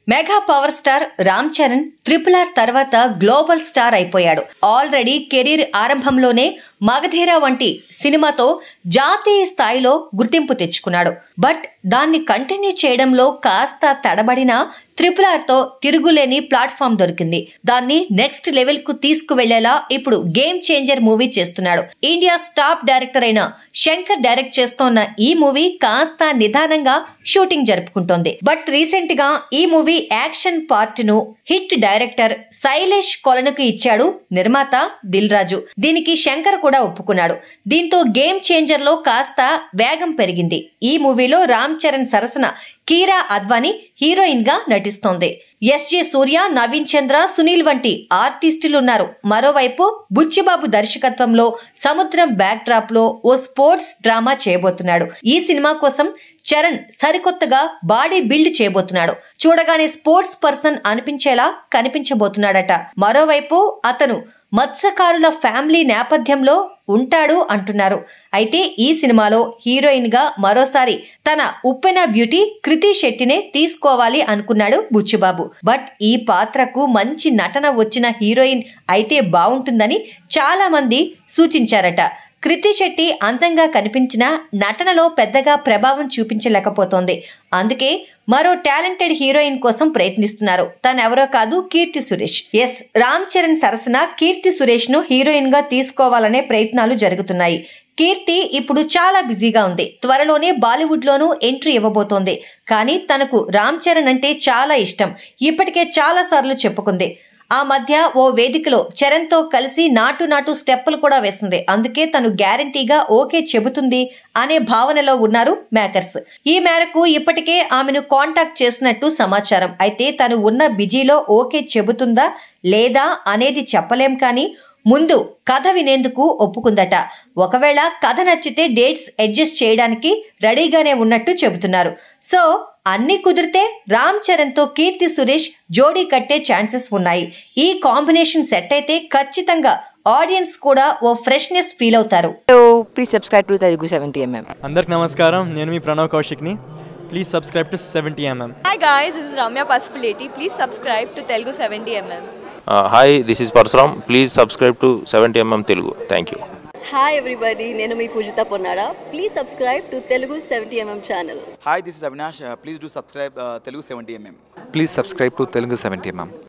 Mega power star Ram Charan triple R తర్వాత global star అయిపోయాడు already career ఆరంభంలోనే మగధీర వంటి సినిమాతో జాతీయ స్థాయిలో గుర్తింపు తెచ్చుకున్నాడు బట్ దాన్ని కంటిన్యూ చేయడంలో కాస్త తడబడిన ట్రిపుల్ ఆర్ తో తిరుగులేని ప్లాట్ఫామ్ దొరికింది దాన్ని నెక్స్ట్ లెవెల్ కు తీసుకువెళ్లేలా ఇప్పుడు గేమ్ చేంజర్ మూవీ చేస్తున్నాడు ఇండియా టాప్ డైరెక్టర్ అయిన శంకర్ డైరెక్ట్ చేస్తోన్న ఈ మూవీ కాస్త నిదానంగా షూటింగ్ జరుపుకుంటోంది బట్ రీసెంట్ గా ఈ మూవీ యాక్షన్ పార్ట్ ను హిట్ డైరెక్టర్ శైలేష్ కొలనుకు ఇచ్చాడు నిర్మాత దిల్ రాజు దీనికి శంకర్ కూడా ఒప్పుకున్నాడు దీంతో గేమ్ చేంజర్ లో కాస్త వేగం పెరిగింది ఈ మూవీలో రామ్ చరణ్ సరసన కీరా అద్వానీ హీరోయిన్ గా నటిస్తోంది ఎస్జే సూర్య నవీన్ చంద్ర సునీల్ వంటి ఆర్టిస్టులు ఉన్నారు మరోవైపు బుచ్చిబాబు దర్శకత్వంలో సముద్రం బ్యాక్ డ్రాప్ లో ఓ స్పోర్ట్స్ డ్రామా చేయబోతున్నాడు ఈ సినిమా కోసం చరణ్ సరికొత్తగా బాడీ బిల్డ్ చేయబోతున్నాడు చూడగానే స్పోర్ట్స్ పర్సన్ అనిపించేలా కనిపించబోతున్నాడట మరోవైపు అతను మత్స్యకారుల ఫ్యామిలీ నేపథ్యంలో ఉంటాడు అంటున్నారు అయితే ఈ సినిమాలో హీరోయిన్ గా మరోసారి తన ఉప్పెన బ్యూటీ కృతి శెట్టినే తీసుకోవాలి అనుకున్నాడు బుచ్చిబాబు బట్ ఈ పాత్రకు మంచి నటన వచ్చిన హీరోయిన్ అయితే బాగుంటుందని చాలా మంది సూచించారట కృతి శెట్టి అందంగా కనిపించిన నటనలో పెద్దగా ప్రభావం చూపించలేకపోతోంది అందుకే మరో టాలెంటెడ్ హీరోయిన్ కోసం ప్రయత్నిస్తున్నారు తనెవరో కాదు కీర్తి సురేష్ ఎస్ రామ్ చరణ్ సరసన కీర్తి సురేష్ ను హీరోయిన్ గా తీసుకోవాలనే ప్రయత్నాలు జరుగుతున్నాయి కీర్తి ఇప్పుడు చాలా బిజీగా ఉంది త్వరలోనే బాలీవుడ్ లోనూ ఎంట్రీ ఇవ్వబోతోంది కానీ తనకు రామ్ చరణ్ అంటే చాలా ఇష్టం ఇప్పటికే చాలా సార్లు చెప్పుకుంది ఆ మధ్య ఓ వేదికలో చరణ్ తో కలిసి నాటు నాటు స్టెప్పులు కూడా వేసింది అందుకే తను గ్యారంటీగా ఓకే చెబుతుంది అనే భావనలో ఉన్నారు మేకర్స్ ఈ మేరకు ఇప్పటికే ఆమెను కాంటాక్ట్ చేసినట్టు సమాచారం అయితే తను ఉన్న బిజీలో ఓకే చెబుతుందా లేదా అనేది చెప్పలేం కానీ ముందు కథ వినేందుకు ఒప్పుకుందట ఒకవేళ కథ నచ్చితే డేట్స్ అడ్జస్ట్ చేయడానికి రెడీగానే ఉన్నట్టు చెబుతున్నారు సో అన్ని కుదిరితే రామ్ చరణ్ తో కీర్తి సురేష్ జోడీ కట్టే ఛాన్సెస్ ఉన్నాయి ఈ కాంబినేషన్ సెట్ అయితే ఖచ్చితంగా ఆడియన్స్ కూడా ఓ ఫ్రెష్నెస్ ఫీల్ అవుతారు Hello, please subscribe to Telugu 70mm. అందరికి నమస్కారం నేను మీ ప్రణవ్ కౌశిక్ని please subscribe to seventy MM Hi guys, this is Ramya Pasupuleti. Please subscribe to Telugu 70mm. Hi this is Parashuram please subscribe to seventy MM Telugu thank you hi everybody నేను మీ Pujitha Ponnara please subscribe to Telugu seventy MM channel Hi, this is Avinash. Uh, please do subscribe uh, Telugu 70mm. Please subscribe to Telugu 70 mm.